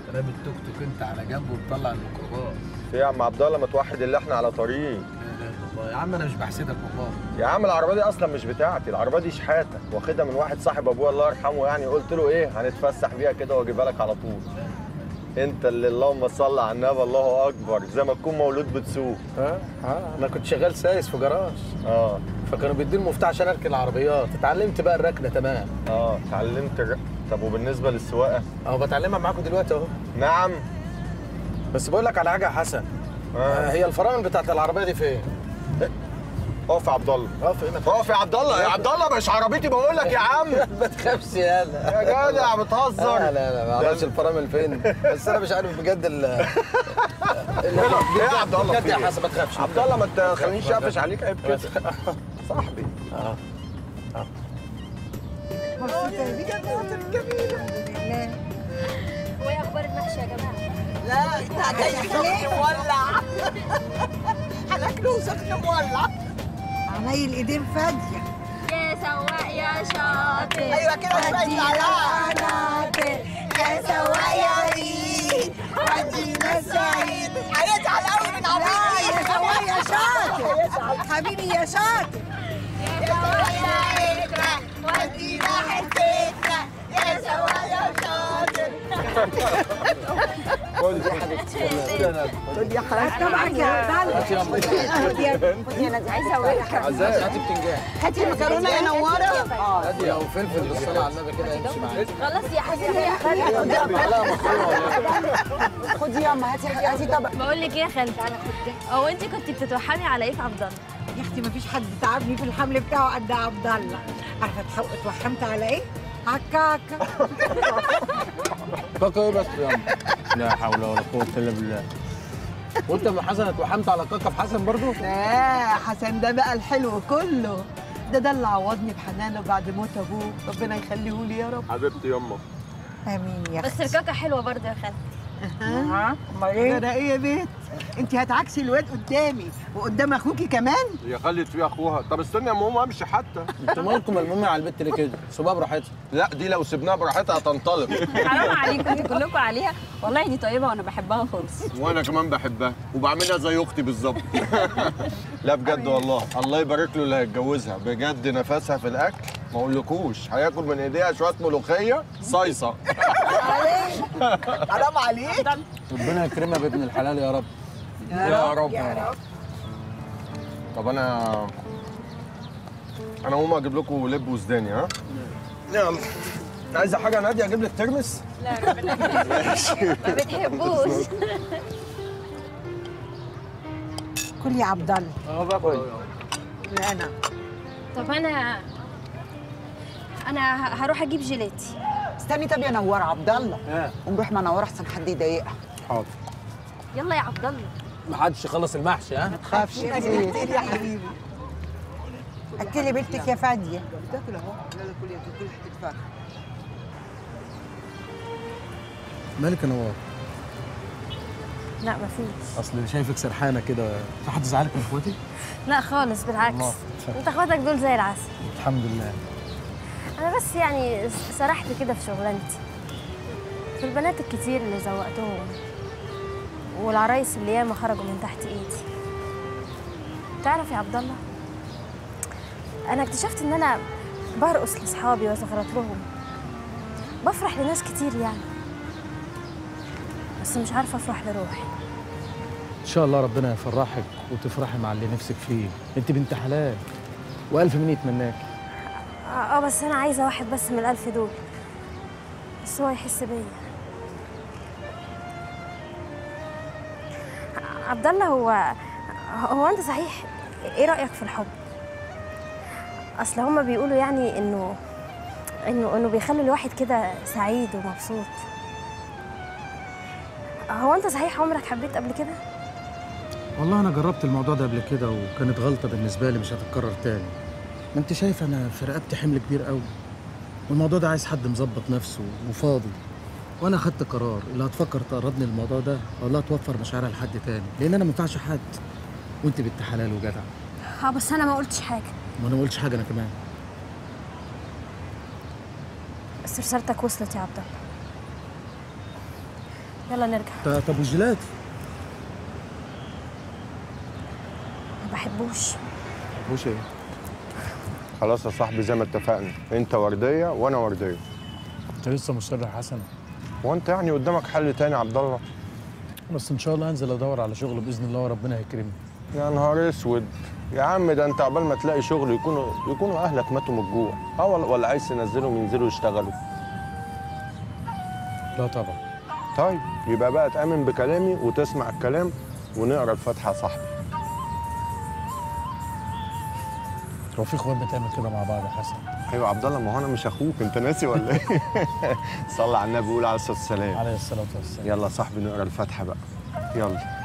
رامي التوك توك انت على جنب ومطلع الميكروباص في يا عم عبد الله ما توحد اللي احنا على طريق لا اله الا الله يا عم انا مش بحسدك والله يا عم العربيه دي اصلا مش بتاعتي العربيه دي شحاته واخدها من واحد صاحب ابويا الله يرحمه يعني قلت له ايه هنتفسح بيها كده واجيبها لك على طول انت اللي اللهم صل على النبي الله اكبر زي ما تكون مولود بتسوق ها ها انا كنت شغال سايس في جراج اه فكانوا بيديني المفتاح عشان اركن العربيات اتعلمت بقى الركنه تمام اه اتعلمت الر- طب وبالنسبه للسواقه اهو بتعلمها معاكم دلوقتي اهو نعم بس بقول لك على حاجه يا حسن آه اه هي الفرامل بتاعت العربيه دي فين؟ اقف يا عبد الله اه فين اقف يا عبد الله يا عبد الله مش عربيتي بقول لك يا عم ما تخافش يالا يا جدع لا بتهزر لا لا ما اعرفش الفرامل فين بس انا مش عارف بجد ال ايه يا عبد الله بجد في يا إيه؟ حسن ما تخافش عبد الله ما تخلينيش اقفش عليك عيب كده صاحبي اه وايه اخبار المحشي يا جماعه لا انت جاي سخن مولع هناكله سخن مولع عمايل الايدين فاضيه يا سواق يا شاطر ايوه كده شويه على ناطر يا سواق يا ريت ودينا سعيد هيزعل قوي من لا عبيطي يا سواق يا شاطر حبيبي يا شاطر يا سواق يا إكرا ودينا حتتنا يا سواق يا شاطر قول يا حبيبتي طبعا يا عبد الله عايزه اوريك عزاز هاتي بتنجان هاتي المكرونه يا نوره هاتي او فلفل بالصلاه على النبي كده يمشي معاك خلاص يا حسن هي خالد معلقه مفرومه خدي ياما هاتي هاتي طبق بقول لك ايه يا خالد هو انت كنت بتتوحمي على ايه في عبد الله يا اختي مفيش حد تعبني في الحمل بتاعه قد عبد الله عارفه اتحو- اتوحمت على ايه؟ عكاكا كاكا ايه بس يا عم لا حول ولا قوه الا بالله وانت يا ام حسن اتوحمت على كاكا في حسن برضو لا حسن ده بقى الحلو كله ده ده اللي عوضني بحنانه بعد موت ابوه ربنا يخليه لي يا رب حبيبتي يما امين يا بس اختي الكاكا حلوه برضه يا خالد امال ده ايه؟ انا ايه يا بيت انت هتعكسي الواد قدامي وقدام اخوكي كمان هي خلت فيها اخوها طب استني يا ماما امشي حتى انتوا مالكم المهم على البت ليه كده سيبوها براحتها لا دي لو سيبناها براحتها هتنطلق حرام عليكم انتوا كلكم عليها والله دي طيبه وانا بحبها خالص وانا كمان بحبها وبعملها زي اختي بالظبط لا بجد والله الله يبارك له اللي هيتجوزها بجد نفسها في الاكل ما اقولكوش هياكل من ايديها شويه ملوخيه صيصه حرام عليك ربنا يكرمها بابن الحلال يا رب يا رب يا رب طب انا انا هقوم اجيب لكم لب وسوداني ها يلا عايزه حاجه يا ناديه اجيب لك ترمس ما بتحبوش كل يا عبد الله اه باكل لا انا طب انا انا ه- هروح اجيب جيلاتي استني طب يا نوار عبد الله اه ونروح مع نوار احسن حد يضايقها حاضر يلا يا عبد الله ما حدش يخلص المحشي ها تخافش كتير يا حبيبي اكلي بنتك يا فاديه تاكل اهو لا لا كل يوم كل حته فاكهه مالك يا نوار لا مفيش اصل اللي شايفك سرحانه كده في حد زعلك من اخواتي لا خالص بالعكس الله. انت اخواتك دول زي العسل الحمد لله انا بس يعني س- سرحت كده في شغلانتي في البنات الكتير اللي زوقتهم والعرايس اللي ياما خرجوا من تحت ايدي تعرف يا عبد الله انا اكتشفت ان انا برقص لاصحابي وازغرط لهم بفرح لناس كتير يعني بس مش عارفه افرح لروحي ان شاء الله ربنا يفرحك وتفرحي مع اللي نفسك فيه انت بنت حلال والف من يتمناك اه آه، بس انا عايزه واحد بس من الالف دول بس هو يحس بيا عبد الله هو هو انت صحيح ايه رايك في الحب اصل هما بيقولوا يعني انه انه انه بيخلي الواحد كده سعيد ومبسوط هو انت صحيح عمرك حبيت قبل كده والله انا جربت الموضوع ده قبل كده وكانت غلطه بالنسبه لي مش هتتكرر تاني ما انت شايف انا في رقبتي حمل كبير قوي والموضوع ده عايز حد مظبط نفسه وفاضي وانا خدت قرار اللي هتفكر تقربني الموضوع ده اقول لها توفر مشاعرها لحد تاني لان انا ما ينفعش حد وانت بنت حلال وجدع اه بس انا ما قلتش حاجه ما انا ما قلتش حاجه انا كمان بس رسالتك وصلت يا عبد الله يلا نرجع ط- طب وجيلاتي ما بحبوش مش ايه خلاص يا صاحبي زي ما اتفقنا انت ورديه وانا ورديه انت لسه مصر يا حسن وانت يعني قدامك حل تاني يا عبد الله بس ان شاء الله هنزل ادور على شغل باذن الله وربنا هيكرمني يا نهار اسود يا عم ده انت عقبال ما تلاقي شغل يكونوا يكونوا اهلك ماتوا من الجوع اه ولا- ولا عايز تنزلهم ينزلوا يشتغلوا لا طبعا طيب يبقى بقى تامن بكلامي وتسمع الكلام ونقرا الفاتحه يا صاحبي هو في اخوات بتعمل كده مع بعض يا حسن ايوه يا عبد الله ما هو انا مش اخوك انت ناسي ولا ايه صلى على النبي وقول عليه الصلاه والسلام عليه الصلاه والسلام يلا يا صاحبي نقرا الفاتحه بقى يلا